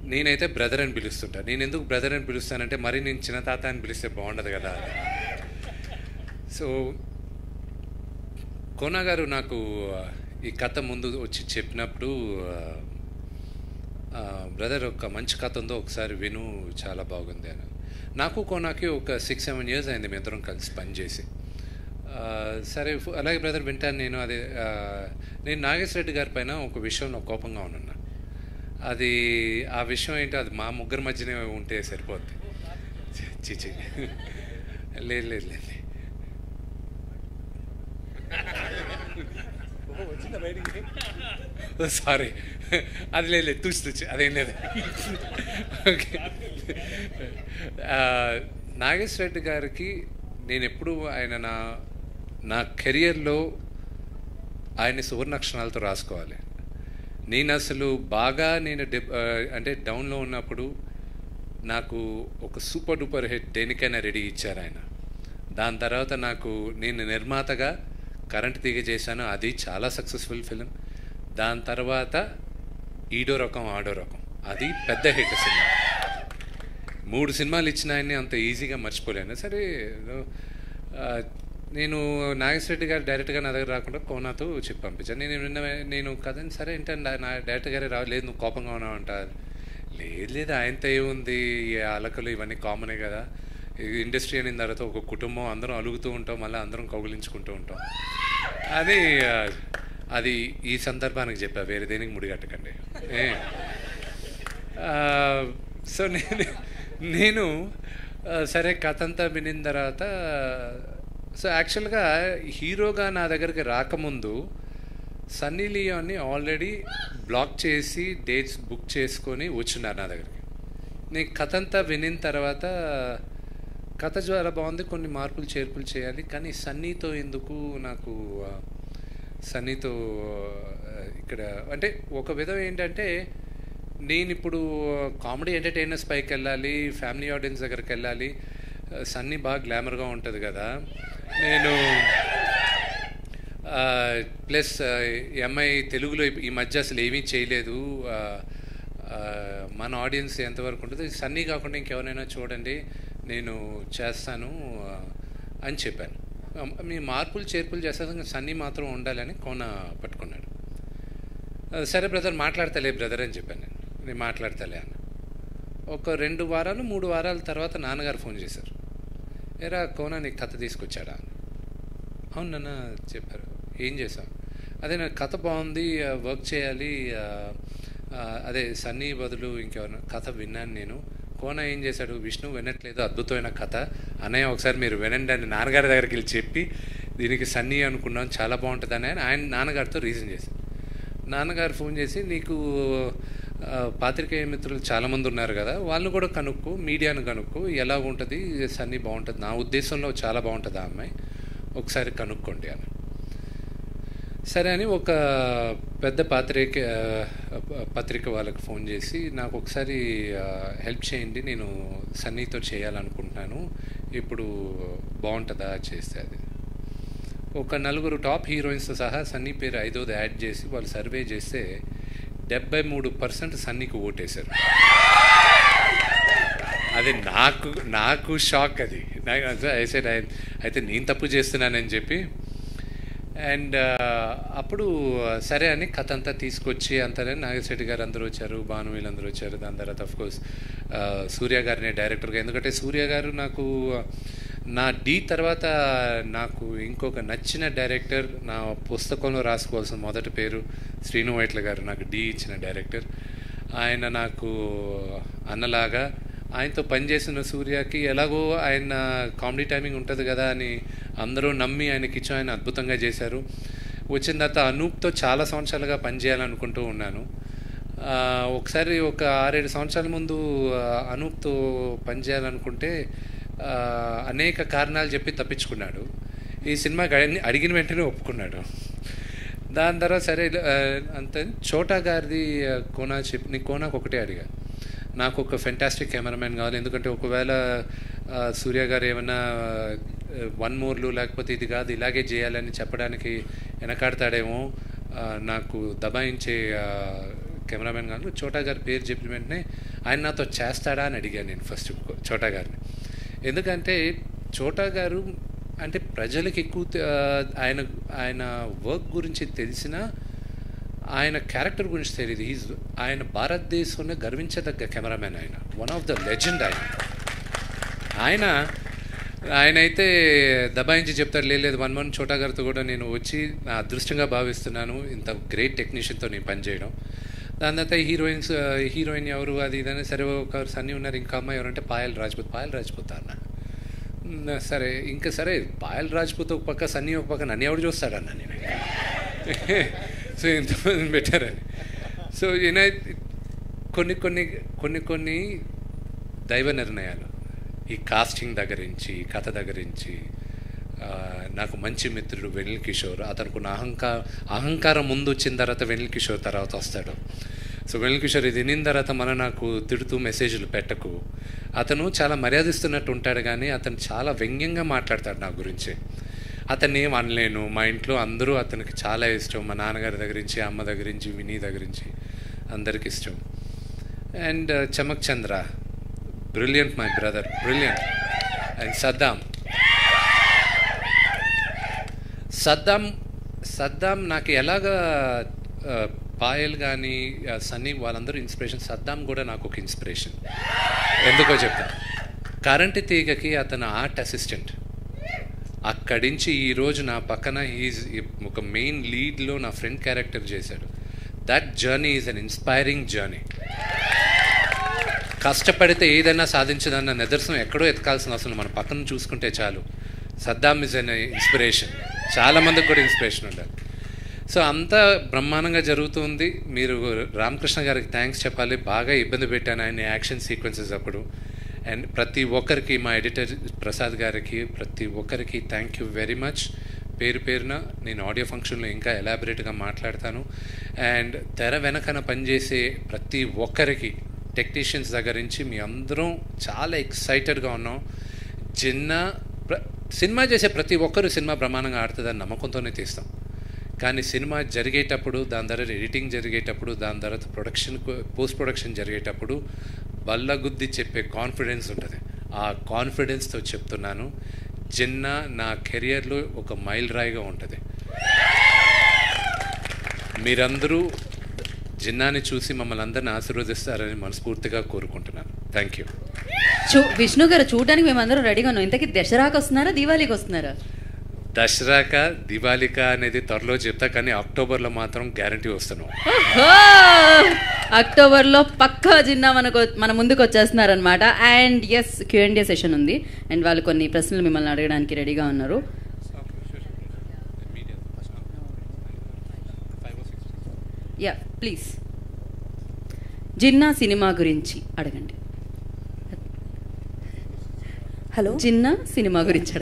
నేనైతే బ్రదర్ అని పిలుస్తుంటా నేను ఎందుకు బ్రదర్ అని పిలుస్తానంటే మరి నేను చిన్న తాత అని పిలిస్తే బాగుండదు కదా సో కోనా గారు నాకు ఆ, ఈ కథ ముందు వచ్చి చెప్పినప్పుడు బ్రదర్ ఒక మంచి కథ ఉందో ఒకసారి విను చాలా బాగుంది అని నాకు కోనాకి ఒక సిక్స్ సెవెన్ ఇయర్స్ అయింది మీ ఇద్దరం కలిసి పనిచేసి ఆ, సరే ఫు- అలాగే బ్రదర్ వింటాను నేను అదే ఆ, నేను నాగేశ్వర రెడ్డి గారి పైన ఒక విషయంలో కోపంగా ఉన్నా అది ఆ విషయం ఏంటో అది మా ముగ్గురు మధ్యనే ఉంటే సరిపోద్ది చిచి లేదు లేదు లేదు సారీ అది లేదు లేదు తుచి తుచి అదేం లేదు ఓకే నాగేశ్వర రెడ్డి గారికి నేను ఎప్పుడు ఆయన నా నా కెరియర్లో ఆయన సువర్ణాక్షరాలతో రాసుకోవాలి నేను అసలు బాగా నేను డెబ్ ఆ, అంటే డౌన్లో ఉన్నప్పుడు నాకు ఒక సూపర్ డూపర్ హిట్ దేనికైనా రెడీ ఇచ్చారు ఆయన దాని తర్వాత నాకు నేను నిర్మాతగా కరెంట్ తీగ చేశాను అది చాలా సక్సెస్ఫుల్ ఫిలిం దాని తర్వాత ఈడో రకం ఆడో రకం అది పెద్ద హిట్ సినిమా మూడు సినిమాలు ఇచ్చిన ఆయన్ని అంత ఈజీగా మర్చిపోలేను సరే ఆ, నేను నాగేశ్వరరెడ్డి గారు డైరెక్ట్గా నా దగ్గర రాకుండా కోనాతో చెప్పి పంపించాను నేను విన్న నేను కదండి సరే ఏంటంటే నా డైరెక్టర్ గారే రాలేదు నువ్వు కోపంగా ఉన్నావు అంట లేదు లేదు ఆయనతో ఏముంది ఈ అలకలు ఇవన్నీ కామనే కదా ఇండస్ట్రీ అయిన తర్వాత ఒక కుటుంబం అందరం అలుగుతూ ఉంటాం మళ్ళీ అందరం కౌగులించుకుంటూ ఉంటాం అది ఆ, అది ఈ సందర్భానికి చెప్పా వేరే దేనికి ముడిగట్టకండి ఏ సో నేను నేను ఆ, సరే కథ అంతా వినిన తర్వాత సో యాక్చువల్గా హీరోగా నా దగ్గరికి రాకముందు సన్నీ లియోని ఆల్రెడీ బ్లాక్ చేసి డేట్స్ బుక్ చేసుకొని వచ్చినారు నా దగ్గరికి నేను కథ అంతా వినిన తర్వాత కథ చాలా బాగుంది కొన్ని మార్పులు చేర్పులు చేయాలి కానీ సన్నీతో ఎందుకు నాకు ఆ, సన్నీతో ఆ, ఇక్కడ అంటే ఒక విధం ఏంటంటే నేను ఇప్పుడు కామెడీ ఎంటర్టైనర్స్ పైకి వెళ్ళాలి ఫ్యామిలీ ఆడియన్స్ దగ్గరికి వెళ్ళాలి ఆ, సన్నీ బాగా గ్లామర్గా ఉంటుంది కదా నేను ప్లస్ ఈ అమ్మాయి తెలుగులో ఈ మధ్య అసలు ఏమీ చేయలేదు ఆ, ఆ, మన ఆడియన్స్ ఎంతవరకు ఉంటుంది సన్నీ కాకుండా ఇంకెవరైనా చూడండి నేను చేస్తాను ఆ, అని చెప్పాను ఆ, మీ మార్పులు చేర్పులు చేస్తాను సన్నీ మాత్రం ఉండాలని కోన పట్టుకున్నాడు ఆ, సరే బ్రదర్ మాట్లాడతలే బ్రదర్ అని చెప్పాను నేను నేను మాట్లాడతలే అని ఒక రెండు వారాలు మూడు వారాల తర్వాత నాన్నగారు ఫోన్ చేశారు ఏరా కోన నీకు కథ తీసుకొచ్చాడా అని అవును నాన్న చెప్పారు ఏం చేసాం అదే నాకు కథ బాగుంది ఆ, వర్క్ చేయాలి ఆ, ఆ, అదే సన్నీ బదులు ఇంకెవరైనా కథ విన్నాను నేను కోన ఏం చేశాడు విష్ణు వినట్లేదు అద్భుతమైన కథ అన్నయ్య ఒకసారి మీరు వినండి అని నాన్నగారి దగ్గరికి వెళ్ళి చెప్పి దీనికి సన్నీ అనుకున్నాం చాలా బాగుంటుందని ఆయన ఆయన నాన్నగారితో రీజన్ చేశారు నాన్నగారు ఫోన్ చేసి నీకు ఆ, పాత్రికేయ మిత్రులు చాలామంది ఉన్నారు కదా వాళ్ళని కూడా కనుక్కో మీడియాను కనుక్కో ఎలా ఉంటుంది సన్నీ బాగుంటుంది నా ఉద్దేశంలో చాలా బాగుంటుంది ఆ అమ్మాయి ఒకసారి కనుక్కోండి అని సరే అని ఒక పెద్ద పాత్రిక ఆ, పత్రిక వాళ్ళకి ఫోన్ చేసి నాకు ఒకసారి ఆ, హెల్ప్ చేయండి నేను సన్నీతో చేయాలనుకుంటున్నాను ఇప్పుడు బాగుంటుందా చేస్తే అది ఒక నలుగురు టాప్ హీరోయిన్స్తో సహా సన్నీ పేరు ఐదోది యాడ్ చేసి వాళ్ళు సర్వే చేస్తే డెబ్బై మూడు పర్సెంట్ సన్నీకి ఓటేశారు అది నాకు నాకు షాక్ అది నాకు అయితే అయితే నేను తప్పు చేస్తున్నానని చెప్పి అండ్ అప్పుడు సరే అని కథ అంతా తీసుకొచ్చి అంతా నాగశెట్టి గారు అందరూ వచ్చారు భాను వీళ్ళందరూ వచ్చారు దాని తర్వాత అఫ్ కోర్స్ సూర్య గారిని డైరెక్టర్గా ఎందుకంటే సూర్య గారు నాకు నా డి తర్వాత నాకు ఇంకొక నచ్చిన డైరెక్టర్ నా పుస్తకంలో రాసుకోవాల్సిన మొదటి పేరు శ్రీను వైట్ల గారు నాకు డి ఇచ్చిన డైరెక్టర్ ఆయన నాకు అన్నలాగా ఆయనతో పనిచేసిన సూర్యకి ఎలాగో ఆయన కామెడీ టైమింగ్ ఉంటుంది కదా అని అందరూ నమ్మి ఆయనకి ఇచ్చి ఆయన అద్భుతంగా చేశారు వచ్చిన తర్వాత అనూప్తో చాలా సంవత్సరాలుగా పనిచేయాలనుకుంటూ ఉన్నాను ఆ, ఒకసారి ఒక ఆరేడు సంవత్సరాల ముందు ఆ, అనూప్తో పనిచేయాలనుకుంటే ఆ, అనేక కారణాలు చెప్పి తప్పించుకున్నాడు ఈ సినిమాకి అడిగిన- అడిగిన వెంటనే ఒప్పుకున్నాడు దాని తర్వాత సరే ఆ, అంత చోటా గారిది ఆ, కోనా చెప్పి నీ కోనాకు ఒకటే అడిగా నాకు ఒక ఫెంటాస్టిక్ కెమెరామెన్ కావాలి ఎందుకంటే ఒకవేళ ఆ, సూర్య గారు ఏమన్నా వన్ మోర్లు లేకపోతే ఇది కాదు ఇలాగే చేయాలని చెప్పడానికి వెనకాడతాడేమో ఆ, నాకు దబాయించే ఆ, కెమెరామెన్ గారు చోటా గారి పేరు చెప్పిన వెంటనే ఆయన నాతో చేస్తాడా అని అడిగాను నేను ఫస్ట్ చోటా గారిని ఎందుకంటే చోటా గారు అంటే ప్రజలకు ఎక్కువ తె- ఆ, ఆయన ఆయన వర్క్ గురించి తెలిసిన ఆయన క్యారెక్టర్ గురించి తెలియదు ఈజ్ ఆయన భారతదేశంలో గర్వించదగ్గ కెమెరామెన్ ఆయన వన్ ఆఫ్ ద లెజెండ్ ఆయన ఆయన ఆయన అయితే దబాయించి చెప్తాడు "లేదు, లేదు వన్ వన్ చోటా గారితో కూడా నేను వచ్చి నా అదృష్టంగా భావిస్తున్నాను ఇంత గ్రేట్ టెక్నీషియన్తో నేను పనిచేయడం దాని తర్వాత హీరోయిన్స్ హీరోయిన్ ఎవరు అది ఇదని సరే ఒక సన్నీ ఉన్నారు ఇంకా అమ్మాయి ఎవరంటే పాయల్ రాజ్పూత్ పాయల్ రాజ్పూత్ అన్న "ఉమ్, సరే ఇంకా సరే పాయల్ రాజ్పూత్ ఒక పక్క సన్నీ ఒక పక్క నన్ను ఎవడు చూస్తాడన్న నేను సో ఎంతమంది పెట్టారని సో ఈయన కొన్ని కొన్ని కొన్ని కొన్ని దైవ నిర్ణయాలు ఈ కాస్టింగ్ దగ్గర నుంచి కథ దగ్గర నుంచి ఆ, నాకు మంచి మిత్రుడు వెనిల్ కిషోర్ అతనికి ఉన్న అహంకార అహంకారం ముందు వచ్చిన తర్వాత వెనిల్ కిషోర్ తర్వాత వస్తాడు సో వెనిల్ కిషోర్ ఇది వినిన తర్వాత మన నాకు తిడుతూ మెసేజ్లు పెట్టకు అతను చాలా మర్యాదిస్తున్నట్టు ఉంటాడు కానీ అతను చాలా వ్యంగ్యంగా మాట్లాడతాడు నా గురించి అతన్ని ఏం అనలేను మా ఇంట్లో అందరూ అతనికి చాలా ఇష్టం మా నాన్నగారి దగ్గర నుంచి అమ్మ దగ్గర నుంచి వినీ దగ్గర నుంచి అందరికి ఇష్టం and Chamak Chandra brilliant my brother brilliant and Saddam Saddam Saddam నాకు ఎలాగా ఆ, పాయల్ కానీ సన్నీ వాళ్ళందరూ ఇన్స్పిరేషన్ సద్దాం కూడా నాకు ఒక ఇన్స్పిరేషన్ ఎందుకో చెప్తాను కరెంటు తీగకి అతను ఆర్ట్ అసిస్టెంట్ అక్కడి నుంచి ఈరోజు నా పక్కన ఈజ్ ఒక మెయిన్ లీడ్లో నా ఫ్రెండ్ క్యారెక్టర్ చేశాడు that journey is an inspiring journey కష్టపడితే ఏదైనా సాధించదన్న నిదర్శనం ఎక్కడో ఎతకాల్సిన అవసరం లేదు. మన పక్కన చూసుకుంటే చాలు సద్దాం ఇస్ అన్ ఇన్స్పిరేషన్ చాలా మందికి కూడా ఇన్స్పిరేషన్ ఉండాలి సో అంతా బ్రహ్మాండంగా జరుగుతుంది మీరు రామకృష్ణ గారికి థ్యాంక్స్ చెప్పాలి బాగా ఇబ్బంది పెట్టాను ఆయన యాక్షన్ సీక్వెన్సెస్ అప్పుడు అండ్ ప్రతి ఒక్కరికి మా ఎడిటర్ ప్రసాద్ గారికి ప్రతి ఒక్కరికి థ్యాంక్ యూ వెరీ మచ్ పేరు పేరున నేను ఆడియో ఫంక్షన్లో ఇంకా ఎలాబరేట్గా మాట్లాడతాను అండ్ తెర వెనకన పనిచేసే ప్రతి ఒక్కరికి టెక్నీషియన్స్ దగ్గర నుంచి మీ అందరం చాలా ఎక్సైటెడ్గా ఉన్నాం చిన్న ప్ర సినిమా చేసే ప్రతి ఒక్కరు సినిమా బ్రహ్మాండంగా ఆడుతుందని నమ్మకంతోనే తీస్తాం కానీ సినిమా జరిగేటప్పుడు దాని తర్వాత ఎడిటింగ్ జరిగేటప్పుడు దాని తర్వాత ప్రొడక్షన్ పోస్ట్ ప్రొడక్షన్ జరిగేటప్పుడు బల్లగుద్ది చెప్పే కాన్ఫిడెన్స్ ఉంటుంది ఆ కాన్ఫిడెన్స్తో చెప్తున్నాను చిన్న నా కెరియర్లో ఒక మైల్ రాయిగా ఉంటుంది మీరందరూ జిన్నాని చూసి మమ్మల్ని అందరిని ఆశీర్వదిస్తారని మనస్ఫూర్తిగా కోరుకుంటున్నాను థ్యాంక్ యూ చూ విష్ణు గారు చూడడానికి మేమందరం రెడీగా ఉన్నాం ఇంతకీ దసరాకి వస్తున్నారా దీవాళీకి వస్తున్నారా దసరాక దివాళిక అనేది త్వరలో చెప్తా కానీ అక్టోబర్లో మాత్రం గ్యారంటీ వస్తున్నాం ఓహో! అక్టోబర్లో పక్కా జిన్నా మనకు మన ముందుకు వచ్చేస్తున్నారనమాట అండ్ ఎస్ క్యూఎండిఏ సెషన్ ఉంది అండ్ వాళ్ళు కొన్ని ప్రశ్నలు మిమ్మల్ని అడగడానికి రెడీగా ఉన్నారు యా ప్లీజ్ జిన్నా సినిమా గురించి అడగండి హలో జిన్నా సినిమా గురించి